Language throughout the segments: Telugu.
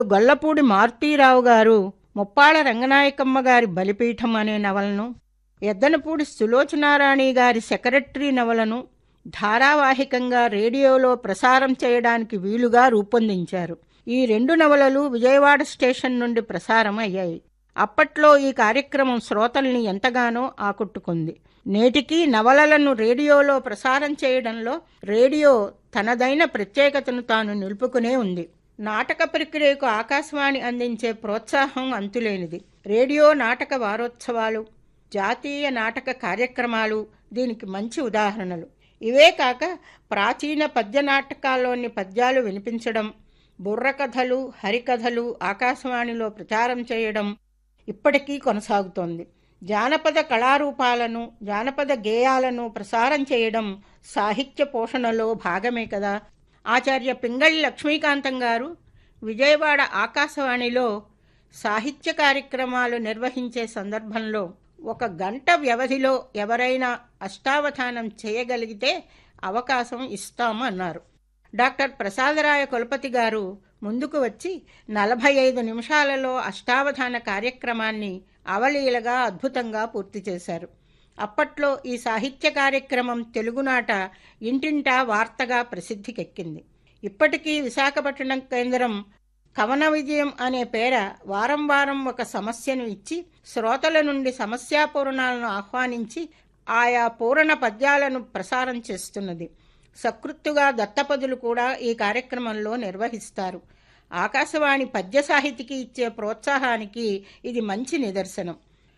గొల్లపూడి మారుతీరావు గారు ముప్పాళ్ళ రంగనాయకమ్మ గారి బలిపీఠం అనే నవలను ఎద్దనపూడి సులోచనారాణి గారి సెక్రటరీ నవలను ధారావాహికంగా రేడియోలో ప్రసారం చేయడానికి వీలుగా రూపొందించారు ఈ రెండు నవలలు విజయవాడ స్టేషన్ నుండి ప్రసారం అయ్యాయి అప్పట్లో ఈ కార్యక్రమం శ్రోతల్ని ఎంతగానో ఆకట్టుకుంది నేటికీ నవలలను రేడియోలో ప్రసారం చేయడంలో రేడియో తనదైన ప్రత్యేకతను తాను నిలుపుకునే ఉంది నాటక ప్రక్రియకు ఆకాశవాణి అందించే ప్రోత్సాహం అంతులేనిది రేడియో నాటక వారోత్సవాలు జాతీయ నాటక కార్యక్రమాలు దీనికి మంచి ఉదాహరణలు ఇవే కాక ప్రాచీన పద్య నాటకాల్లోని పద్యాలు వినిపించడం బుర్రకథలు హరికథలు ఆకాశవాణిలో ప్రచారం చేయడం ఇప్పటికీ కొనసాగుతోంది జానపద కళారూపాలను జానపద గేయాలను ప్రసారం చేయడం సాహిత్య పోషణలో భాగమే కదా ఆచార్య పింగళి లక్ష్మీకాంతం గారు విజయవాడ ఆకాశవాణిలో సాహిత్య కార్యక్రమాలు నిర్వహించే సందర్భంలో ఒక గంట వ్యవధిలో ఎవరైనా అష్టావధానం చేయగలిగితే అవకాశం ఇస్తాము అన్నారు డాక్టర్ ప్రసాదరాయ కులపతి గారు ముందుకు వచ్చి నలభై ఐదు నిమిషాలలో అష్టావధాన కార్యక్రమాన్ని అవలీలగా అద్భుతంగా పూర్తి చేశారు అప్పట్లో ఈ సాహిత్య కార్యక్రమం తెలుగునాట ఇంటింటా వార్తగా ప్రసిద్ధికెక్కింది ఇప్పటికీ విశాఖపట్నం కేంద్రం కవన విజయం అనే పేర వారం వారం ఒక సమస్యను ఇచ్చి శ్రోతల నుండి సమస్యాపూరణాలను ఆహ్వానించి ఆయా పూరణ పద్యాలను ప్రసారం చేస్తున్నది సకృత్తుగా దత్తపదులు కూడా ఈ కార్యక్రమంలో నిర్వహిస్తారు ఆకాశవాణి పద్య సాహితికి ఇచ్చే ప్రోత్సాహానికి ఇది మంచి నిదర్శనం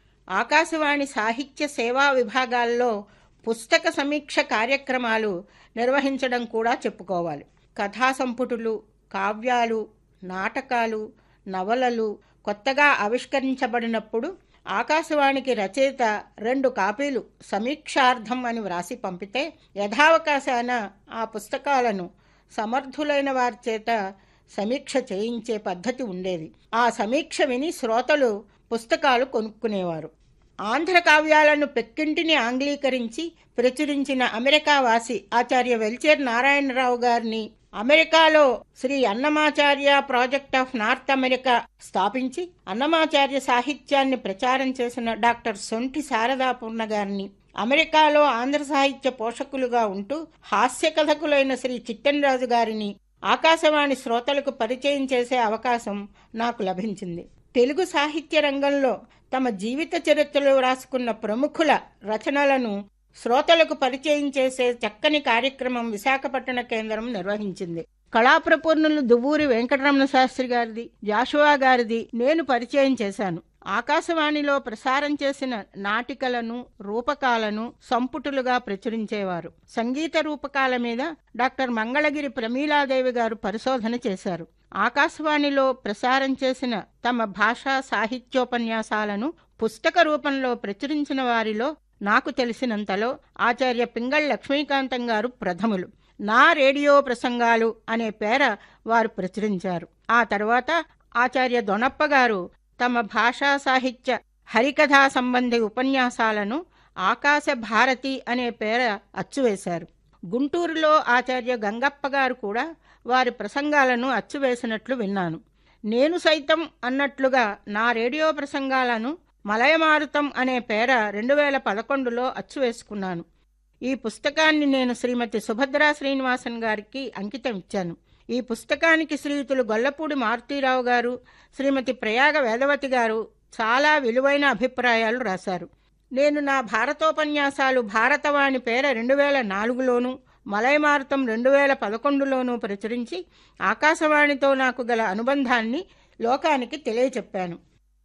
ఆకాశవాణి సాహిత్య సేవా విభాగాల్లో పుస్తక సమీక్ష కార్యక్రమాలు నిర్వహించడం కూడా చెప్పుకోవాలి కథా సంపుటులు కావ్యాలు నాటకాలు నవలలు కొత్తగా ఆవిష్కరించబడినప్పుడు ఆకాశవాణికి రచయిత రెండు కాపీలు సమీక్షార్థం అని వ్రాసి పంపితే యథావకాశాన ఆ పుస్తకాలను సమర్థులైన వారి చేత సమీక్ష చేయించే పద్ధతి ఉండేది ఆ సమీక్ష విని శ్రోతలు పుస్తకాలు కొనుక్కునేవారు ఆంధ్ర కావ్యాలను పెక్కింటిని ఆంగ్లీకరించి ప్రచురించిన అమెరికా వాసి ఆచార్య వెల్చేర్ నారాయణరావు గారిని అమెరికాలో Shri Annamacharya project of North America స్థాపించి అన్నమాచార్య సాహిత్యాన్ని ప్రచారం చేసిన డాక్టర్ సొంటి శారదాపూర్ణ గారిని అమెరికాలో ఆంధ్ర సాహిత్య పోషకులుగా ఉంటూ హాస్య కథకులైన శ్రీ చిట్టెన్రాజు గారిని ఆకాశవాణి శ్రోతలకు పరిచయం చేసే అవకాశం నాకు లభించింది తెలుగు సాహిత్య రంగంలో తమ జీవిత చరిత్రలో రాసుకున్న ప్రముఖుల రచనలను శ్రోతలకు పరిచయం చేసే చక్కని కార్యక్రమం విశాఖపట్టణ కేంద్రం నిర్వహించింది కళాప్రపూర్ణులు దువ్వూరి వెంకటరమణ శాస్త్రి గారిది జాషువా గారిది నేను పరిచయం చేశాను ఆకాశవాణిలో ప్రసారం చేసిన నాటికలను రూపకాలను సంపుటులుగా ప్రచురించేవారు సంగీత రూపకాల మీద డాక్టర్ మంగళగిరి ప్రమీలాదేవి గారు పరిశోధన చేశారు ఆకాశవాణిలో ప్రసారం చేసిన తమ భాషా సాహిత్యోపన్యాసాలను పుస్తక రూపంలో ప్రచురించిన వారిలో నాకు తెలిసినంతలో ఆచార్య పింగళ్ లక్ష్మీకాంతం గారు ప్రథములు నా రేడియో ప్రసంగాలు అనే పేర వారు ప్రచురించారు ఆ తర్వాత ఆచార్య దొనప్ప గారు తమ భాషా సాహిత్య హరికథా సంబంధి ఉపన్యాసాలను ఆకాశ భారతి అనే పేర అచ్చువేశారు గుంటూరులో ఆచార్య గంగప్ప గారు కూడా వారి ప్రసంగాలను అచ్చువేసినట్లు విన్నాను నేను సైతం అన్నట్లుగా నా రేడియో ప్రసంగాలను మలయమారుతం అనే పేర రెండు వేల పదకొండులో అచ్చువేసుకున్నాను ఈ పుస్తకాన్ని నేను శ్రీమతి సుభద్రా శ్రీనివాసన్ గారికి అంకితం ఇచ్చాను ఈ పుస్తకానికి శ్రీయుతులు గొల్లపూడి మారుతీరావు గారు శ్రీమతి ప్రయాగ వేదవతి గారు చాలా విలువైన అభిప్రాయాలు రాశారు నేను నా భారతోపన్యాసాలు భారతవాణి పేర రెండు వేల నాలుగులోను మలయమారుతం రెండు వేల పదకొండులోనూ ప్రచురించి ఆకాశవాణితో నాకు గల అనుబంధాన్ని లోకానికి తెలియచెప్పాను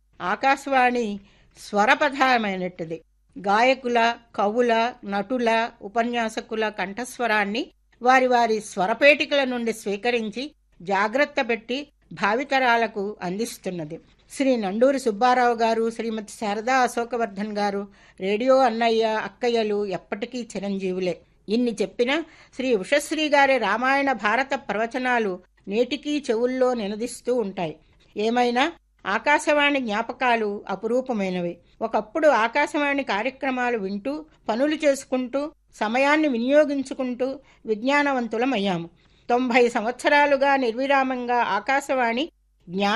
ఆకాశవాణి స్వరపథమైనట్టుది గాయకుల కవుల నటుల ఉపన్యాసకుల కంఠస్వరాన్ని వారి వారి స్వరపేటికల నుండి స్వీకరించి జాగ్రత్త పెట్టి భావితరాలకు అందిస్తున్నది శ్రీ నండూరి సుబ్బారావు గారు శ్రీమతి శారదా అశోకవర్ధన్ గారు రేడియో అన్నయ్య అక్కయ్యలు ఎప్పటికీ చిరంజీవులే ఇన్ని చెప్పినా శ్రీ ఉషశ్రీ గారి రామాయణ భారత ప్రవచనాలు నేటికీ చెవుల్లో నినదిస్తూ ఉంటాయి ఏమైనా ఆకాశవాణి జ్ఞాపకాలు అపురూపమైనవి ఒకప్పుడు ఆకాశవాణి కార్యక్రమాలు వింటూ పనులు చేసుకుంటూ సమయాన్ని వినియోగించుకుంటూ విజ్ఞానవంతులమయ్యాము తొంభై సంవత్సరాలుగా నిర్విరామంగా ఆకాశవాణి జ్ఞా